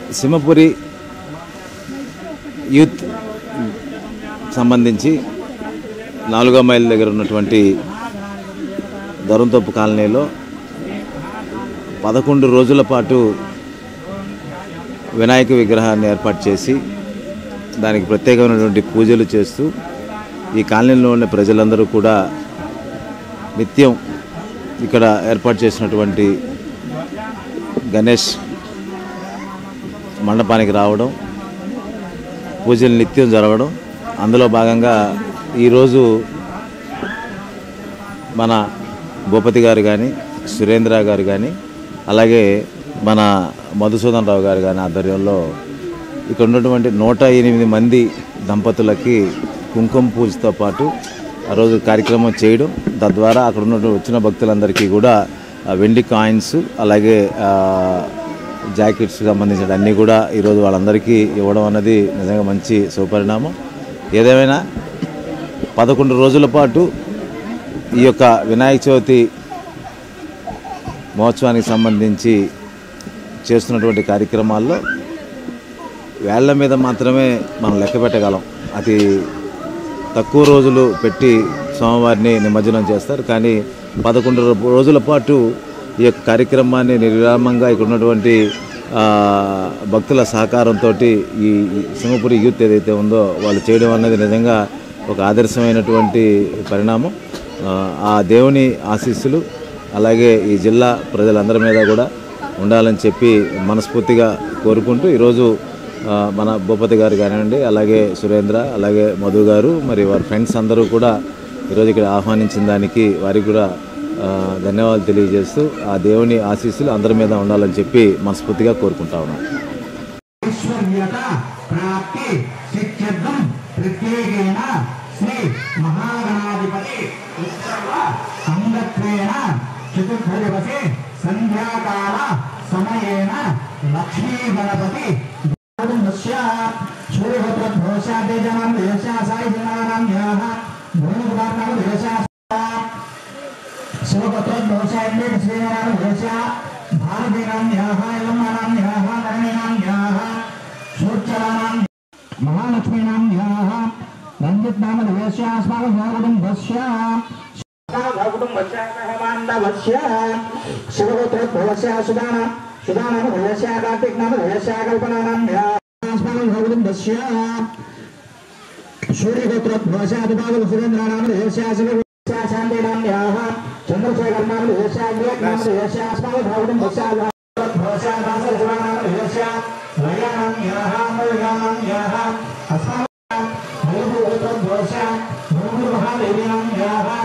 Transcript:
Simhapuri youth సంబంధించి నాలుగో mile దగ్గర ఉన్నటువంటి దొరంతొప్పు కాలనీలో పదకొండు రోజుల పాటు వినాయక విగ్రహాన్ని ఏర్పాటు చేసి దానికి ప్రత్యేకమైనటువంటి పూజలు చేస్తూ ఈ కాలనీలో ఉన్న ప్రజలందరూ కూడా నిత్యం ఇక్కడ ఏర్పాటు చేసినటువంటి గణేష్ మండపానికి రావడం పూజలు నిత్యం జరగడం అందులో భాగంగా ఈరోజు మన భూపతి గారు కానీ సురేంద్ర గారు కానీ అలాగే మన మధుసూదన్ రావు గారు కానీ ఆధ్వర్యంలో ఇక్కడ ఉన్నటువంటి నూట ఎనిమిది మంది దంపతులకి కుంకుమ పూజతో పాటు ఆ రోజు కార్యక్రమం చేయడం తద్వారా అక్కడ ఉన్న వచ్చిన భక్తులందరికీ కూడా ఆ వెండి కాయిన్స్ అలాగే ఆ, జాకెట్స్ సంబంధించిన అన్నీ కూడా ఈరోజు వాళ్ళందరికీ ఇవ్వడం అన్నది నిజంగా మంచి సుపరిణామం ఏదేమైనా పదకొండు రోజుల పాటు ఈ యొక్క వినాయక చవితి మహోత్సవానికి సంబంధించి చేస్తున్నటువంటి కార్యక్రమాల్లో వేళ్ల మీద మాత్రమే మనం లెక్క పెట్టగలం అతి తక్కువ రోజులు పెట్టి స్వామివారిని నిమజ్జనం చేస్తారు కానీ పదకొండు రో- రోజుల పాటు ఈ యొక్క కార్యక్రమాన్ని నిర్విరామంగా ఇక్కడ ఉన్నటువంటి ఆ, భక్తుల సహకారంతో ఈ సింహపురి యూత్ ఏదైతే ఉందో వాళ్ళు చేయడం అన్నది నిజంగా ఒక ఆదర్శమైనటువంటి పరిణామం ఆ, ఆ దేవుని ఆశీస్సులు అలాగే ఈ జిల్లా ప్రజలందరి మీద కూడా ఉండాలని చెప్పి మనస్ఫూర్తిగా కోరుకుంటూ ఈరోజు ఆ, మన భూపతి గారు కానివ్వండి అలాగే సురేంద్ర అలాగే మధు గారు మరి వారి ఫ్రెండ్స్ అందరూ కూడా ఈరోజు ఇక్కడ ఆహ్వానించిన దానికి వారికి కూడా ఆ, ధన్యవాదాలు తెలియజేస్తూ ఆ దేవుని ఆశీస్సులు అందరి మీద ఉండాలని చెప్పి మనస్ఫూర్తిగా కోరుకుంటా ఉన్నాను ఐశ్వర్యత ప్రాప్తి సిద్ధ్యర్థం ప్రత్యేకేన శ్రీ మహాగణాధిపతి ఉత్సవ అంగత్వేన చతుర్భుజవసే సంధ్యాకాల సమయేన లక్ష్మీ గణపతి సూర్యభద్రోషాదే జనం దేశా సాయి జనానాం యాహ భూమికారణం దేశా శివపత్రోద్భవశాయందే శ్రీరామ దేశ భారతీనామ్యాహ యలమ్మానామ్యాహ కరణీనామ్యాహ సూర్చరానాం మహాలక్ష్మీనామ్యాహ రంజిత్ నామ దేశ అస్మాకం కుటుంబస్య కుటుంబస్య సహమాండవస్య శివపుత్రోద్భవస్య సుదాన సుదానామ దేశ కార్తీక్ నామ దేశ కల్పనానామ్యాహ అస్మాకం కుటుంబస్య సూర్యగోత్రోద్భవశాదిపాదులు సురేంద్రానామ దేశాశివ శాంతినామ్యాహ చంద్రశేఖర్ నామ దేశాగ్రే నామ దేశాస్మాకం కుటుంబస్య భవశాదాస శివానామ దేశ లయానామ్యాహ మలయానామ్యాహ అస్మాకం భూమి గోత్రోద్భవశ భూమి మహాదేవ్యామ్యాహ